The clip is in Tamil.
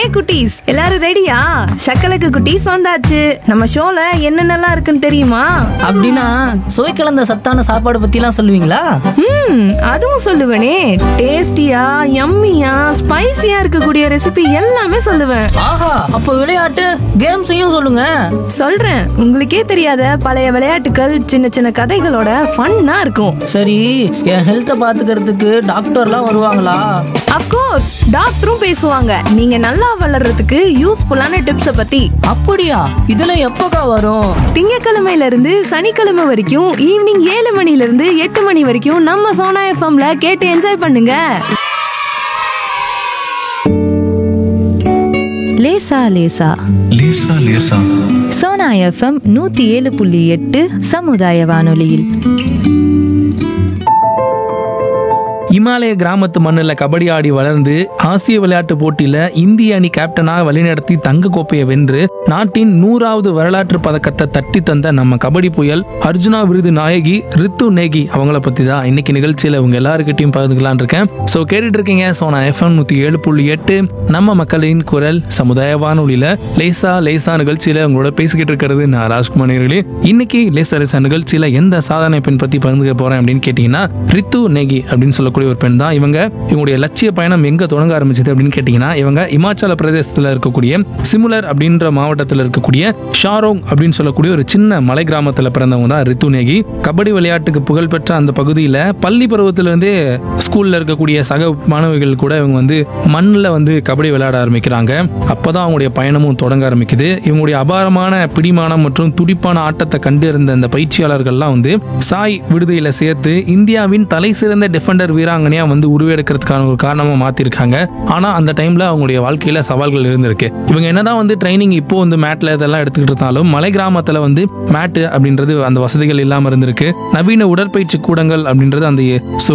குட்டீஸ் எல்லாரும் ரெடியா சக்கலக்கு குட்டீஸ் வந்தாச்சு நம்ம ஷோல என்னென்னலாம் இருக்குன்னு தெரியுமா அப்படின்னா சுவை கலந்த சத்தான சாப்பாடு பத்திலாம் சொல்லுவீங்களா ம் அதுவும் சொல்லுவேனே டேஸ்டியா யம்மியா ஸ்பைசியா இருக்கக்கூடிய ரெசிபி எல்லாமே சொல்லுவேன் ஆஹா அப்போ விளையாட்டு கேம்ஸையும் சொல்லுங்க சொல்றேன் உங்களுக்கே தெரியாத பழைய விளையாட்டுகள் சின்ன சின்ன கதைகளோட ஃபன்னா இருக்கும் சரி என் ஹெல்த்தை பாத்துக்கிறதுக்கு டாக்டர்லாம் வருவாங்களா அப்கோர்ஸ் டாக்டரும் பேசுவாங்க நீங்க நல்லா வளர்றதுக்கு யூஸ்ஃபுல்லான டிப்ஸ பத்தி அப்படியா இதெல்லாம் எப்போக்கா வரும் திங்கக்கிழமையில இருந்து சனிக்கிழமை வரைக்கும் ஈவினிங் ஏழு மணில இருந்து எட்டு மணி வரைக்கும் நம்ம சோனா எஃப்எம்ல கேட்டு என்ஜாய் பண்ணுங்க லேசா லேசா லேசா லேசா சோனா எஃப்எம் நூத்தி ஏழு புள்ளி எட்டு சமுதாய வானொலியில் இமாலய கிராமத்து மண்ணில் கபடி ஆடி வளர்ந்து ஆசிய விளையாட்டு போட்டியில இந்திய அணி கேப்டனாக வழிநடத்தி தங்க கோப்பையை வென்று நாட்டின் நூறாவது வரலாற்று பதக்கத்தை தட்டி தந்த நம்ம கபடி புயல் அர்ஜுனா விருது நாயகி ரித்து நேகி அவங்கள பத்தி தான் இன்னைக்கு நிகழ்ச்சியில உங்க எல்லாருக்கிட்டையும் பகிர்ந்துக்கலாம்னு இருக்கேன் ஸோ கேட்டுட்டு இருக்கீங்க சோனா எஃப்எம் நூத்தி ஏழு புள்ளி எட்டு நம்ம மக்களின் குரல் சமுதாய வானொலியில லேசா லேசா நிகழ்ச்சியில உங்களோட பேசிக்கிட்டு இருக்கிறது நான் ராஜ்குமார் அவர்களே. இன்னைக்கு லேசா லேசா நிகழ்ச்சியில எந்த சாதனை பெண் பத்தி பகிர்ந்துக்க போறேன் அப்படின்னு கேட்டீங்கன்னா ரித்து நேகி அப்படின்னு சொல்லக்கூடிய ஒரு பெண் தான் இவங்க இவங்களுடைய லட்சிய பயணம் எங்க தொடங்க ஆரம்பிச்சது அப்படின்னு கேட்டீங்கன்னா இவங்க இமாச்சல பிரதேசத்துல இருக்கக்கூடிய சிமுலர் அப்படின்ற மாவட்டத்தில் இருக்கக்கூடிய ஷாரோங் அப்படின்னு சொல்லக்கூடிய ஒரு சின்ன மலை கிராமத்துல பிறந்தவங்க தான் ரித்து நேகி கபடி விளையாட்டுக்கு புகழ்பெற்ற அந்த பகுதியில பள்ளி பருவத்துல இருந்தே ஸ்கூல்ல இருக்கக்கூடிய சக மாணவிகள் கூட இவங்க வந்து மண்ணில் வந்து கபடி விளையாட ஆரம்பிக்கிறாங்க அப்பதான் அவங்களுடைய பயணமும் தொடங்க ஆரம்பிக்குது இவங்களுடைய அபாரமான பிடிமானம் மற்றும் துடிப்பான ஆட்டத்தை கண்டு இருந்த அந்த பயிற்சியாளர்கள்லாம் வந்து சாய் விடுதியில சேர்த்து இந்தியாவின் தலை சிறந்த டிஃபெண்டர் வீராங்கனையா வந்து உருவெடுக்கிறதுக்கான ஒரு காரணமா மாத்திருக்காங்க ஆனா அந்த டைம்ல அவங்களுடைய வாழ்க்கையில சவால்கள் இருந்திருக்கு இவங்க என்னதான் வந்து ட்ரைனிங் இப்போ வந்து மேட்ல இதெல்லாம் எடுத்துக்கிட்டு இருந்தாலும் மலை கிராமத்துல வந்து மேட் அப்படின்றது அந்த வசதிகள் இல்லாம இருந்திருக்கு நவீன உடற்பயிற்சி கூடங்கள் அப்படின்றது அந்த